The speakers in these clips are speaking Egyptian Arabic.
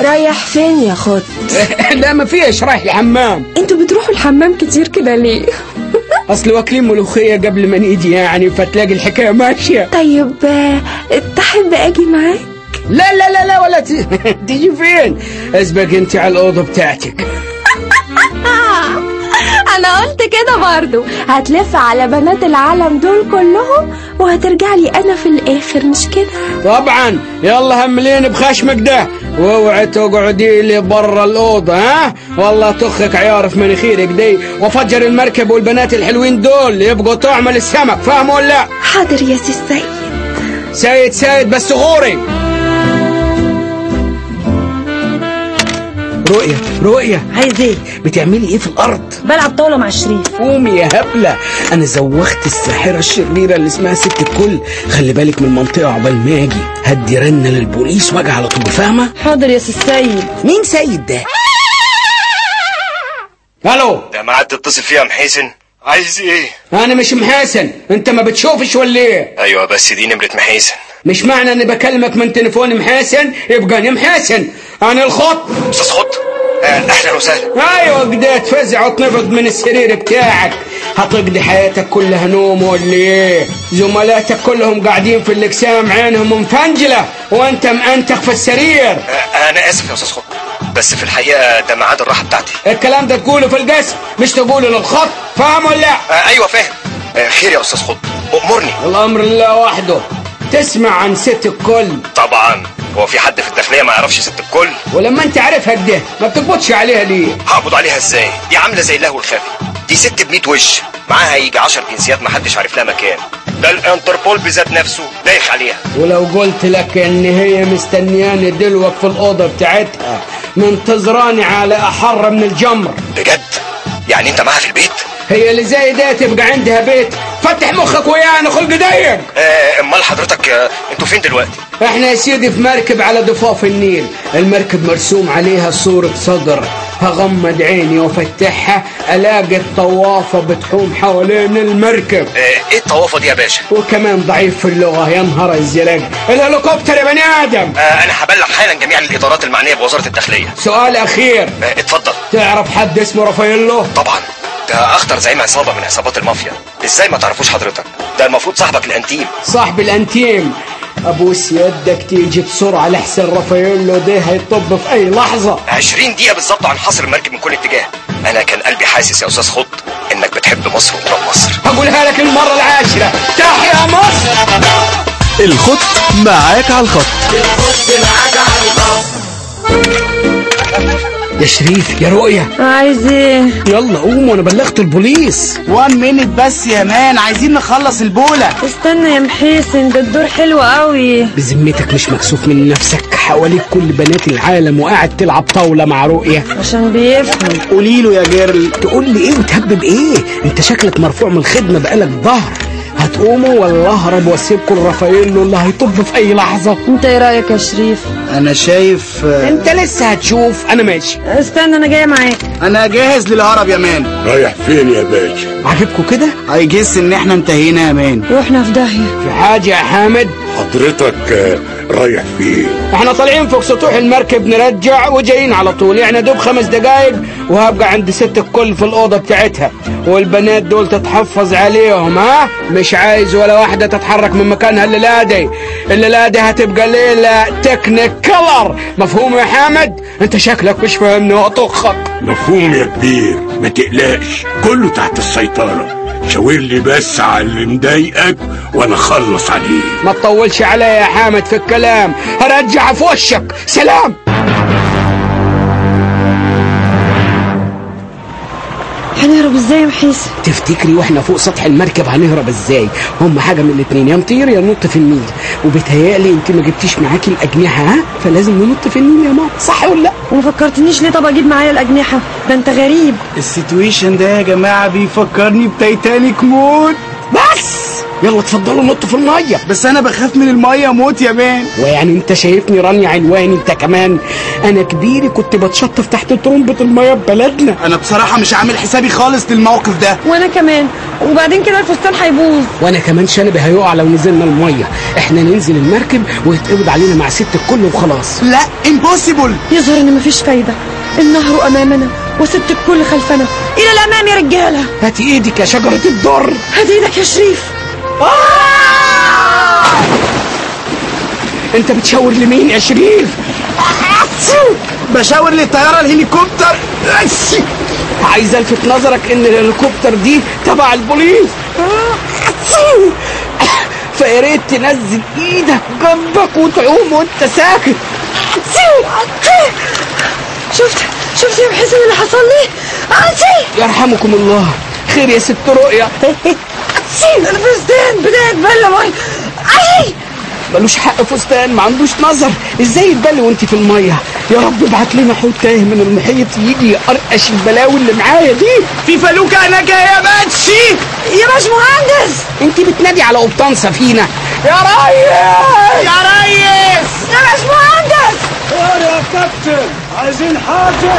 رايح فين يا خط لا ما فيش رايح الحمام انتوا بتروحوا الحمام كتير كده ليه اصل واكلين ملوخيه قبل ما نيجي يعني فتلاقي الحكايه ماشيه طيب آه، تحب اجي معاك لا لا لا لا ولا ت- تيجي فين اسبق انت على الاوضه بتاعتك انا قلت كده برضو هتلف على بنات العالم دول كلهم وهترجع لي انا في الاخر مش كده طبعا يلا هملين بخشمك ده واوعي تقعدي لي برا الاوضه ها والله تخك عيار في مناخيرك دي وفجر المركب والبنات الحلوين دول يبقوا طعم السمك فاهم ولا لا حاضر يا سي السيد سيد سيد بس غوري رؤية رؤية عايز ايه؟ بتعملي ايه في الارض بلعب طاوله مع شريف قومي يا هبلة انا زوخت الساحرة الشريرة اللي اسمها ست الكل خلي بالك من المنطقة عقبال ما اجي هدي رنة للبوليس واجي على طول فاهمة حاضر يا سي السيد مين سيد ده الو ده معاد تتصل فيها محيسن عايز ايه انا مش محاسن انت ما بتشوفش ولا ايه ايوه بس دي نمرة محيسن مش معنى اني بكلمك من تليفون محاسن يبقى انا محاسن انا الخط استاذ خط آه، اهلا وسهلا ايوه كده تفزع وتنفض من السرير بتاعك هتقضي حياتك كلها نوم ولا ايه زملاتك كلهم قاعدين في الاقسام عينهم مفنجله وانت مأنتخ في السرير آه، انا اسف يا استاذ خط بس في الحقيقه ده ميعاد الراحه بتاعتي الكلام ده تقوله في القسم مش تقوله للخط فاهم ولا لا آه، ايوه فاهم آه، خير يا استاذ خط امرني الامر لله وحده تسمع عن ست الكل طبعا هو في حد في الداخليه ما يعرفش ست الكل ولما انت عارفها كده ما بتقبضش عليها ليه هقبض عليها ازاي دي عامله زي اللهو الخفي دي ست ب وش معاها يجي 10 جنسيات ما حدش عارف لها مكان ده الانتربول بذات نفسه دايخ عليها ولو قلت لك ان هي مستنياني دلوك في الاوضه بتاعتها منتظراني على احر من الجمر بجد يعني انت معاها في البيت هي اللي زي ده تبقى عندها بيت فتح مخك ويانا خلق ضيق آه، امال حضرتك آه، انتوا فين دلوقتي احنا يا سيدي في مركب على ضفاف النيل المركب مرسوم عليها صورة صقر هغمض عيني وافتحها الاقي الطوافة بتحوم حوالين المركب آه، ايه الطوافه دي يا باشا وكمان ضعيف في اللغة يا نهار الزرق الهليكوبتر يا بني ادم آه، انا هبلغ حالا جميع الادارات المعنيه بوزاره الداخليه سؤال اخير آه، اتفضل تعرف حد اسمه رافاييلو طبعا ده اخطر زعيم عصابه من عصابات المافيا ازاي ما تعرفوش حضرتك ده المفروض صاحبك الانتيم صاحب الانتيم ابوس يدك تيجي بسرعة لحسن رافاييلو ده هيطب في اي لحظة 20 دقيقه بالظبط عن حصر المركب من كل اتجاه انا كان قلبي حاسس يا استاذ خط انك بتحب مصر وتراب مصر هقولها لك المرة العاشرة تحيا مصر الخط معاك على الخط يا شريف يا رؤية عايز ايه؟ يلا قوم وانا بلغت البوليس وان مينت بس يا مان عايزين نخلص البولة استنى يا محيسن ده الدور حلو قوي بذمتك مش مكسوف من نفسك حواليك كل بنات العالم وقاعد تلعب طاولة مع رؤية عشان بيفهم قولي له يا جيرل تقول لي ايه وتهبب ايه انت شكلك مرفوع من الخدمة بقالك ظهر هتقوموا ولا اهرب واسيبكم الرافاييلو اللي هيطب في اي لحظة انت ايه رايك يا شريف؟ انا شايف آه، انت لسه هتشوف انا ماشي استنى انا جايه معاك انا جاهز للهرب يا مان رايح فين يا باشا عاجبكم كده هيجس ان احنا انتهينا يا مان روحنا في داهيه في حاجة يا حامد حضرتك آه، رايح فين احنا طالعين فوق سطوح المركب نرجع وجايين على طول يعني دوب خمس دقايق وهبقى عند ست الكل في الأوضة بتاعتها والبنات دول تتحفظ عليهم ها مش عايز ولا واحدة تتحرك من مكانها الليلة دي الليلة دي هتبقى ليلة تكنيك كلر مفهوم يا حامد انت شكلك مش فاهمني وطخك مفهوم يا كبير ما تقلقش كله تحت السيطرة شاور لي بس على اللي مضايقك وانا اخلص عليه ما تطولش عليا يا حامد في الكلام هرجع في وشك سلام هنهرب ازاي يا محيسن؟ تفتكري واحنا فوق سطح المركب هنهرب ازاي هم حاجه من الاتنين يا نطير يا ننط في النيل وبيتهيألي انت ما جبتيش معاكي الاجنحه ها فلازم ننط في النيل يا ماما صح ولا لا وما فكرتنيش ليه طب اجيب معايا الاجنحه؟ ده انت غريب السيتويشن ده يا جماعة بيفكرني بتايتانيك موت بس يلا اتفضلوا نطوا في الميه بس انا بخاف من الميه موت يا مان ويعني انت شايفني راني عنواني انت كمان انا كبيري كنت بتشطف تحت ترمبة الميه ببلدنا انا بصراحه مش عامل حسابي خالص للموقف ده وانا كمان وبعدين كده الفستان هيبوظ وانا كمان شنبي هيقع لو نزلنا الميه احنا ننزل المركب ويتقبض علينا مع ست الكل وخلاص لا امبوسيبل يظهر ان مفيش فايده النهر امامنا وست الكل خلفنا الى الامام يا رجاله هات ايدك يا شجرة الضر هات ايدك يا شريف انت بتشاور لمين يا شريف بشاور للطياره الهليكوبتر عايز الفت نظرك ان الهليكوبتر دي تبع البوليس فيا ريت تنزل ايدك جنبك وتعوم وانت ساكت شفت شفت يا محسن اللي حصل لي عشي يرحمكم الله خير يا ست رؤيا الفستان بدأ يتبلى مي عشي ملوش حق فستان ما عندوش نظر ازاي يتبلي وانت في الميه يا رب ابعت لنا حوت تايه من المحيط يجي يقرقش البلاوي اللي معايا دي في فلوكه هناك يا باتشي يا باش مهندس انت بتنادي على قبطان سفينه يا ريس يا ريس يا باش مهندس يا كابتن عايزين حاجه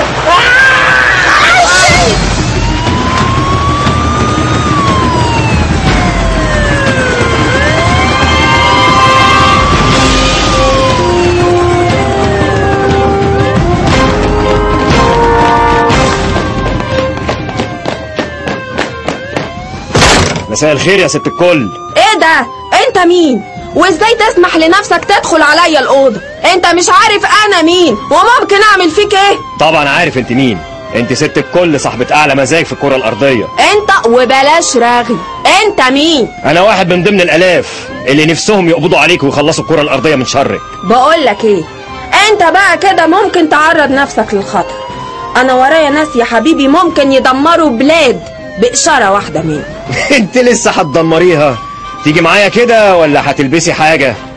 مساء الخير يا ست الكل ايه ده انت مين وازاي تسمح لنفسك تدخل عليا الاوضه انت مش عارف انا مين وممكن اعمل فيك ايه طبعا عارف انت مين انت ست الكل صاحبة اعلى مزاج في الكرة الارضية انت وبلاش راغي انت مين انا واحد من ضمن الالاف اللي نفسهم يقبضوا عليك ويخلصوا الكرة الارضية من شرك بقول لك ايه انت بقى كده ممكن تعرض نفسك للخطر انا ورايا ناس يا حبيبي ممكن يدمروا بلاد بإشارة واحدة مني انت لسه هتدمريها تيجي معايا كده ولا هتلبسي حاجة